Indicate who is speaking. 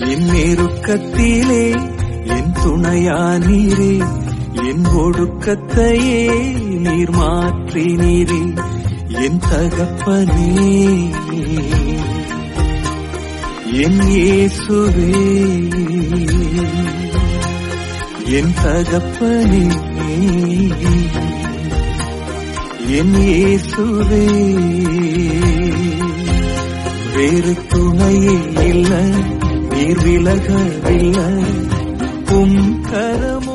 Speaker 1: என் நெருக்கத்திலே என் துணையானீரே என் ஒடுக்கத்தையே நீர் மாற்றினீரே என் தகப்பனே என் இயேசுவே என் தகப்பனே என் இயேசுவே வேறு துணையே இல்ல நீர் விலகவில்லை உம் கரமோ